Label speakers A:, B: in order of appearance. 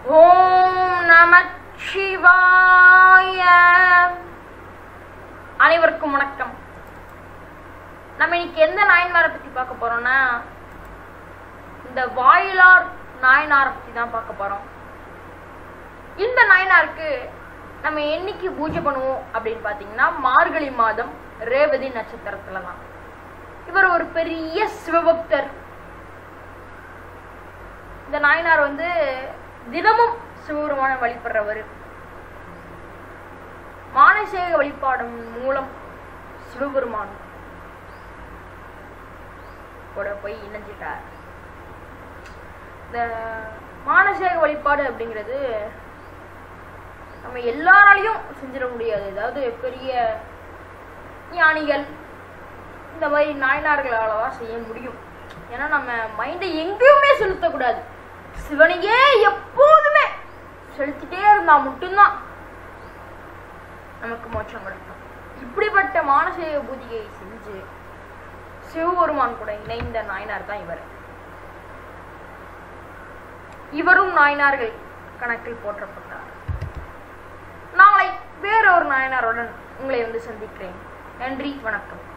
A: ஓம் நமச்சிவாய அனைவருக்கும் வணக்கம் நம்ம இன்னைக்கு எந்த நாயன்மாரை பத்தி பார்க்க போறோம்னா இந்த வாயிலார் நாயனாரை பத்தி தான் பார்க்க போறோம் இந்த நாயனாருக்கு நம்ம என்னைக்கு பூஜை பண்ணுவோம் அப்படின்னு பார்த்தீங்கன்னா மார்கழி மாதம் ரேவதி நட்சத்திரத்துல தான் இவர் ஒரு பெரிய சிவபக்தர் இந்த நாயனார் வந்து தினமும் சிவபெருமான வழிபடுறவர் மானசேக வழிபாடும் மூலம் சிவபெருமான் கூட போய் இணைஞ்சிட்டார் இந்த மானசேக வழிபாடு அப்படிங்கிறது நம்ம எல்லாராலையும் செஞ்சிட முடியாது அதாவது பெரிய ஞானிகள் இந்த மாதிரி நாயனார்களால தான் செய்ய முடியும் ஏன்னா நம்ம மைண்டை எங்கேயுமே செலுத்தக்கூடாது சிவனையே எப்போதுமே செலுத்திட்டே இருந்தா மட்டும்தான் நமக்கு மோட்சம் கிடைக்கும் இப்படிப்பட்ட மானசீக பூஜையை செஞ்சு சிவபெருமான் கூட இணைந்த நாயனார் தான் இவர் இவரும் நாயனார்கள் கணக்கில் போற்றப்பட்டார் நாளை வேறொரு நாயனாருடன் உங்களை வந்து சந்திக்கிறேன் நன்றி வணக்கம்